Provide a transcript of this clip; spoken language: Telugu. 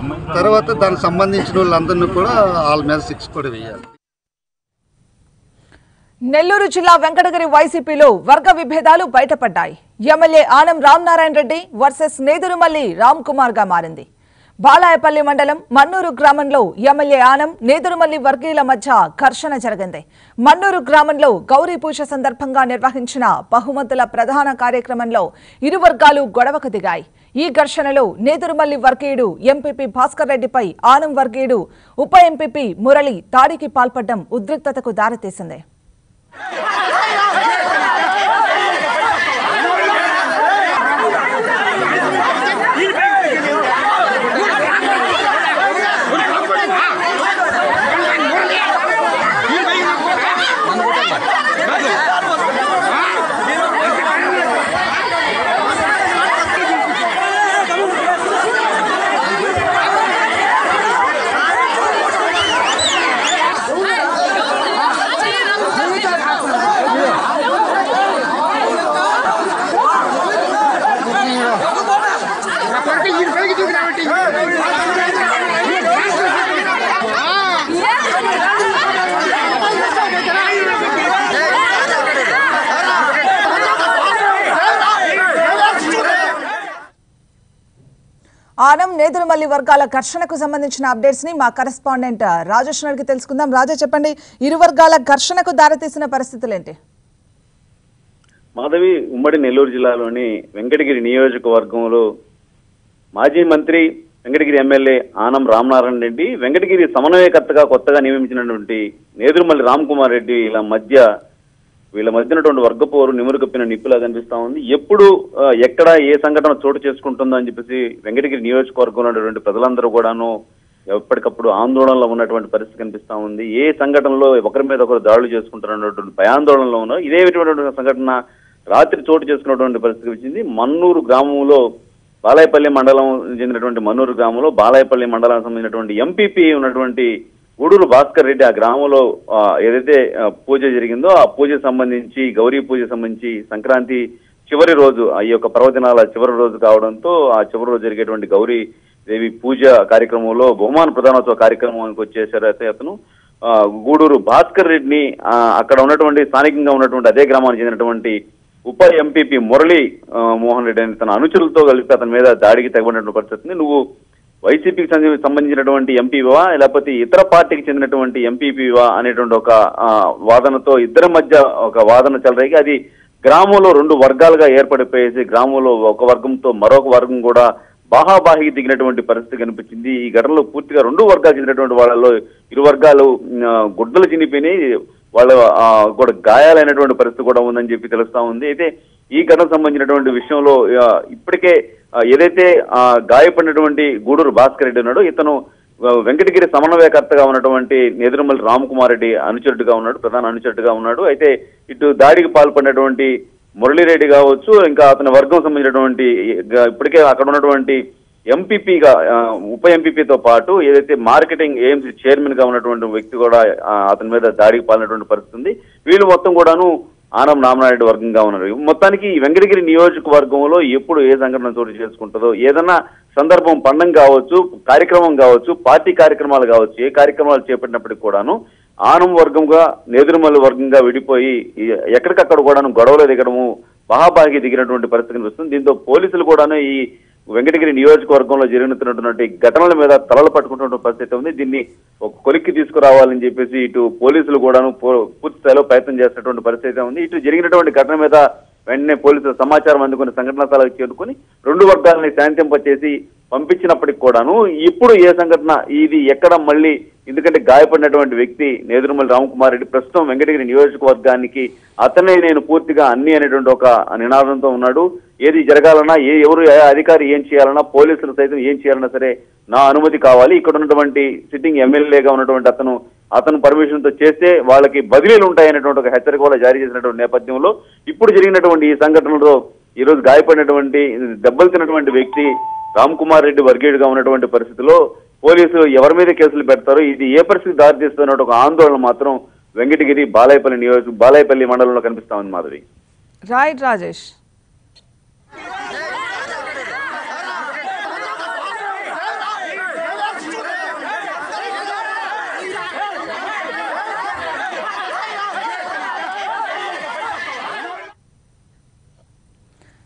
తర్వాత దానికి సంబంధించిన వాళ్ళందరినీ కూడా వాళ్ళ మీద శిక్ష కూడా వేయాలి నెల్లూరు జిల్లా వెంకటగిరి వైసీపీలో వర్గ విభేదాలు బయటపడ్డాయి ఎమ్మెల్యే ఆనం రామనారాయణ రెడ్డి వర్సెస్ నేదురుమల్లి రామ్ కుమార్ గా మారింది బాలాయపల్లి మండలం మన్నూరు గ్రామంలో ఎమ్మెల్యే ఆనం నేదురుమల్లి వర్గీయుల మధ్య ఘర్షణ జరిగింది మన్నూరు గ్రామంలో గౌరీ పూజ సందర్భంగా నిర్వహించిన బహుమతుల ప్రధాన కార్యక్రమంలో ఇరు వర్గాలు గొడవకు దిగాయి ఈ ఘర్షణలో నేదురుమల్లి వర్గీయుడు ఎంపీపీ భాస్కర్ రెడ్డిపై ఆనం వర్గీయుడు ఉప ఎంపీపీ మురళి దాడికి పాల్పడడం ఉద్రిక్తతకు దారితీసింది ఆనం నేదురుమల్లి వర్గాల ఘర్షణకు సంబంధించిన అప్డేట్స్ ని మా కరెస్పాండెంట్ రాజేశ్వర్ కి తెలుసుకుందాం రాజా చెప్పండి ఇరు వర్గాల ఘర్షణకు దారితీసిన పరిస్థితులు ఏంటి మాధవి ఉమ్మడి నెల్లూరు జిల్లాలోని వెంకటగిరి నియోజకవర్గంలో మాజీ మంత్రి వెంకటగిరి ఎమ్మెల్యే ఆనం రామనారాయణ రెడ్డి వెంకటగిరి సమన్వయకర్తగా కొత్తగా నియమించినటువంటి నేదురుమల్లి రామ్ కుమార్ రెడ్డి ఇలా మధ్య వీళ్ళ మధ్య ఉన్నటువంటి వర్గపోరు నిమురు కప్పిన నిప్పులా కనిపిస్తా ఉంది ఎప్పుడు ఆ, ఎక్కడ ఏ సంఘటన చోటు చేసుకుంటుందో అని చెప్పేసి వెంకటగిరి నియోజకవర్గంలో ఉన్నటువంటి ప్రజలందరూ కూడాను ఎప్పటికప్పుడు ఆందోళనలో ఉన్నటువంటి పరిస్థితి కనిపిస్తా ఉంది ఏ సంఘటనలో ఒకరి మీద ఒకరు దాడులు చేసుకుంటున్నటువంటి భయాందోళనలో ఉన్నారు ఇదే విధమైనటువంటి సంఘటన రాత్రి చోటు చేసుకున్నటువంటి పరిస్థితి వచ్చింది మన్నూరు గ్రామంలో బాలాయపల్లి మండలం చెందినటువంటి మన్నూరు గ్రామంలో బాలాయపల్లి మండలానికి సంబంధించినటువంటి ఎంపీపీ ఉన్నటువంటి గూడూరు భాస్కర్ రెడ్డి ఆ గ్రామంలో ఆ, ఏదైతే ఆ, పూజ జరిగిందో ఆ పూజకు సంబంధించి గౌరీ పూజ సంబంధించి సంక్రాంతి చివరి రోజు ఆ యొక్క పర్వదినాల చివరి రోజు కావడంతో ఆ చివరి రోజు జరిగేటువంటి గౌరీ దేవి పూజ కార్యక్రమంలో బహుమాన ప్రధానోత్సవ కార్యక్రమానికి వచ్చేసారు అయితే అతను ఆ, గూడూరు భాస్కర్ రెడ్డిని ఆ, అక్కడ ఉన్నటువంటి స్థానికంగా ఉన్నటువంటి అదే గ్రామానికి చెందినటువంటి ఉప ఎంపీపీ మురళి ఆ, మోహన్ రెడ్డి అని తన అనుచరులతో కలిపి అతని మీద దాడికి తెగబడినటువంటి పరిస్థితిని నువ్వు వైసీపీకి సంబంధి- సంబంధించినటువంటి ఎంపీవా లేకపోతే ఇతర పార్టీకి చెందినటువంటి ఎంపీపీవా అనేటువంటి ఒక ఆ, వాదనతో ఇద్దరి మధ్య ఒక వాదన చెలరేగి అది గ్రామంలో రెండు వర్గాలుగా ఏర్పడిపోయేసి గ్రామంలో ఒక వర్గంతో మరొక వర్గం కూడా బాహాబాహికి దిగినటువంటి పరిస్థితి కనిపించింది ఈ ఘటనలో పూర్తిగా రెండు వర్గాలు చెందినటువంటి వాళ్ళలో ఇరు వర్గాలు ఆ, గుడ్డలు చినిపోయినాయి వాళ్ళ ఆ, కూడా గాయాలైనటువంటి పరిస్థితి కూడా ఉందని చెప్పి తెలుస్తా ఉంది అయితే ఈ ఘటనకు సంబంధించినటువంటి విషయంలో ఆ, ఇప్పటికే ఆ, ఏదైతే ఆ, గాయపడినటువంటి గూడూరు భాస్కర్ రెడ్డి ఉన్నాడో ఇతను ఆ, వెంకటగిరి సమన్వయకర్తగా ఉన్నటువంటి నేదురుమల్లి రామ్ కుమార్ రెడ్డి అనుచరుడుగా ఉన్నాడు ప్రధాన అనుచరుడుగా ఉన్నాడు అయితే ఇటు దాడికి పాల్పడినటువంటి మురళీరెడ్డి కావచ్చు ఇంకా అతని వర్గం సంబంధించినటువంటి ఇక ఇప్పటికే అక్కడ ఉన్నటువంటి ఎంపీపీగా ఉప ఎంపీపీతో పాటు ఏదైతే మార్కెటింగ్ ఏఎంసీ చైర్మన్ గా ఉన్నటువంటి వ్యక్తి కూడా ఆ, అతని మీద దాడికి పాలినటువంటి పరిస్థితి ఉంది వీళ్ళు మొత్తం కూడాను ఆనం రామనాయుడు వర్గంగా ఉన్నారు మొత్తానికి ఈ వెంకటగిరి నియోజకవర్గంలో ఎప్పుడు ఏ సంఘటన చోటు చేసుకుంటుందో ఏదన్నా సందర్భం పండం కావచ్చు కార్యక్రమం కావచ్చు పార్టీ కార్యక్రమాలు కావచ్చు ఏ కార్యక్రమాలు చేపట్టినప్పటికీ కూడాను ఆనం వర్గంగా నేదురుమల్లి వర్గంగా విడిపోయి ఈ ఎక్కడికక్కడ కూడాను గొడవలు దిగడము మహాబాగి దిగినటువంటి పరిస్థితి కనిపిస్తుంది దీంతో పోలీసులు కూడాను ఈ వెంకటగిరి నియోజకవర్గంలో జరుగుతున్నటువంటి ఘటనల మీద తలలు పట్టుకుంటున్న పరిస్థితి ఉంది దీన్ని ఒక కొలిక్కి తీసుకురావాలని చెప్పేసి ఇటు పోలీసులు కూడాను పూ- పూర్తి స్థాయిలో ప్రయత్నం చేస్తున్నటువంటి పరిస్థితి ఉంది ఇటు జరిగినటువంటి ఘటన మీద వెంటనే పోలీసులు సమాచారం అందుకుని సంఘటనా స్థలానికి చేరుకుని రెండు వర్గాలని శాంతింపచేసి పంపించినప్పటికి కూడాను ఇప్పుడు ఏ సంఘటన ఇది ఎక్కడ మళ్ళీ ఎందుకంటే గాయపడినటువంటి వ్యక్తి నేదురుమల్లి రామకుమార్ రెడ్డి ప్రస్తుతం వెంకటగిరి నియోజకవర్గానికి అతనే నేను పూర్తిగా అన్ని అనేటువంటి ఒక నినాదంతో ఉన్నాడు ఏది జరగాలన్నా ఏ ఎవరు ఏ అధికారి ఏం చేయాలన్నా పోలీసులు సైతం ఏం చేయాలన్నా సరే నా అనుమతి కావాలి ఇక్కడ ఉన్నటువంటి సిట్టింగ్ ఎమ్మెల్యేగా ఉన్నటువంటి అతను అతను పర్మిషన్ తో చేస్తే వాళ్ళకి బదిలీలు ఉంటాయనేటువంటి ఒక హెచ్చరిక కూడా జారీ చేసినటువంటి నేపథ్యంలో ఇప్పుడు జరిగినటువంటి ఈ సంఘటనలో ఈ రోజు గాయపడినటువంటి దెబ్బలు తిన్నటువంటి వ్యక్తి రామ్ కుమార్ రెడ్డి వర్గీయుడిగా ఉన్నటువంటి పరిస్థితిలో పోలీసులు ఎవరి మీద కేసులు పెడతారో ఇది ఏ పరిస్థితి దారితీస్తున్న ఒక ఆందోళన మాత్రం వెంకటగిరి బాలాయపల్లి నియోజక బాలాయపల్లి మండలంలో కనిపిస్తా ఉంది మాధవి రైట్ రాజేష్